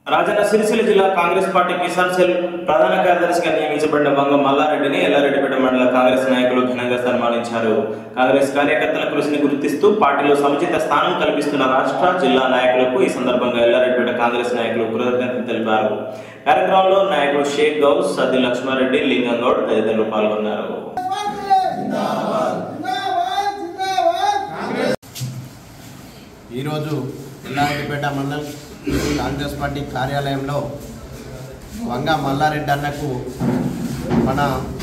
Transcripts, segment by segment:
రాజన్న సిరిసిల్ల జిల్లా Congress party Kisan cell ప్రధాన కార్యదర్శిగా నియమించబడిన వంగ మల్లారెడ్డిని ఎల్లారెడ్డిపేట మండల కాంగ్రెస్ నాయకులు ఘనంగా సన్మానించారు కాంగ్రెస్ కార్యకర్తల కృషిని గుర్తిస్తూ పార్టీలో సముచిత స్థానం కల్పిస్తున్న రాష్ట్ర జిల్లా నాయకులకు ఈ సందర్భంగా ఎల్లారెడ్డిపేట కాంగ్రెస్ నాయకులు కృతజ్ఞతలు తెలిపారు కార్యక్రమంలో నాయకులు షేక్ గౌస్ సద్ది లక్ష్మారెడ్డి లింగం గౌడ్ తదితరులు పాల్గొన్నారు ఈరోజు ఎల్లారెడ్డిపేట మండలం కాంగ్రెస్ పార్టీ కార్యాలయంలో వంగ మల్లారెడ్డి అన్నకు మన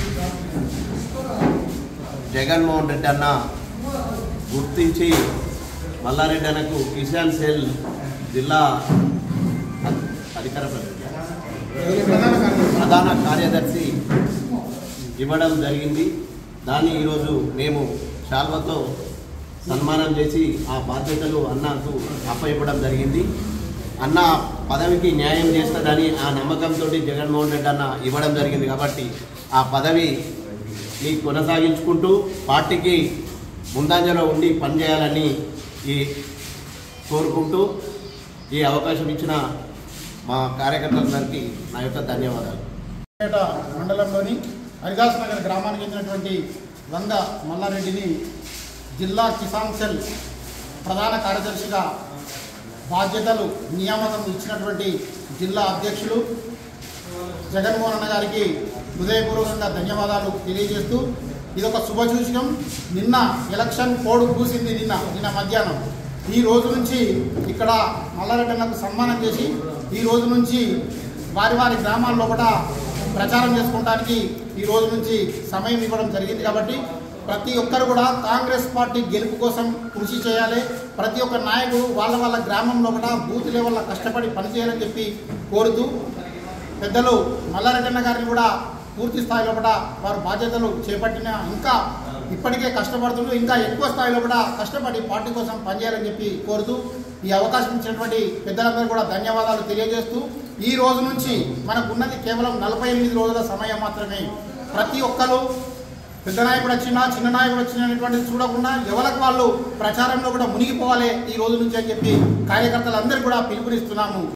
జగన్మోహన్ రెడ్డి అన్న గుర్తించి మల్లారెడ్డి అన్నకు కిసాన్ సెల్ జిల్లా అధికార ప్రతినిధి ప్రధాన కార్యదర్శి ఇవ్వడం జరిగింది దాన్ని ఈరోజు మేము శాల్వతో సన్మానం చేసి ఆ బాధ్యతలు అన్నకు అప్పయివ్వడం జరిగింది అన్న పదవికి న్యాయం చేస్తుందని ఆ నమ్మకంతో జగన్మోహన్ రెడ్డి అన్న ఇవ్వడం జరిగింది కాబట్టి ఆ పదవి ని కొనసాగించుకుంటూ పార్టీకి ముందంజలో ఉండి పనిచేయాలని ఈ కోరుకుంటూ ఈ అవకాశం ఇచ్చిన మా కార్యకర్తలందరికీ నా యొక్క ధన్యవాదాలు పేట మండలంలోని హరిదాస్ నగర్ గ్రామానికి చెందినటువంటి వంగ మల్లారెడ్డిని జిల్లా కిసాన్ సెల్ ప్రధాన కార్యదర్శిగా బాధ్యతలు నియామకం ఇచ్చినటువంటి జిల్లా అధ్యక్షులు జగన్మోహన్ అన్న గారికి హృదయపూర్వకంగా ధన్యవాదాలు తెలియజేస్తూ ఇది ఒక శుభసూచకం నిన్న ఎలక్షన్ కోడ్ కూసింది నిన్న నిన్న మధ్యాహ్నం ఈ రోజు నుంచి ఇక్కడ మల్లారెడ్డి అన్నకు సన్మానం చేసి ఈ రోజు నుంచి వారి వారి గ్రామాల్లో కూడా ప్రచారం చేసుకోవడానికి ఈ రోజు నుంచి సమయం ఇవ్వడం జరిగింది కాబట్టి ప్రతి ఒక్కరు కూడా కాంగ్రెస్ పార్టీ గెలుపు కోసం కృషి చేయాలి ప్రతి ఒక్క నాయకుడు వాళ్ళ వాళ్ళ గ్రామంలో కూడా బూత్ లెవెల్లో కష్టపడి పనిచేయాలని చెప్పి కోరుతూ పెద్దలు మల్లారెడ్డన్న గారిని కూడా పూర్తి స్థాయిలో కూడా వారు బాధ్యతలు చేపట్టిన ఇంకా ఇప్పటికే కష్టపడుతుంటూ ఇంకా ఎక్కువ స్థాయిలో కూడా కష్టపడి పార్టీ కోసం పనిచేయాలని చెప్పి కోరుతూ ఈ అవకాశం ఇచ్చినటువంటి పెద్దలందరూ కూడా ధన్యవాదాలు తెలియజేస్తూ ఈ రోజు నుంచి మనకు ఉన్నది కేవలం నలభై ఎనిమిది రోజుల సమయం మాత్రమే ప్రతి ఒక్కరు పెద్ద నాయకుడు వచ్చినా చిన్న నాయకుడు వచ్చినా అనేటువంటిది చూడకుండా ఎవరికి వాళ్ళు ప్రచారంలో కూడా మునిగిపోవాలి ఈ రోజు నుంచి అని చెప్పి కార్యకర్తలందరూ కూడా పిలుపునిస్తున్నాము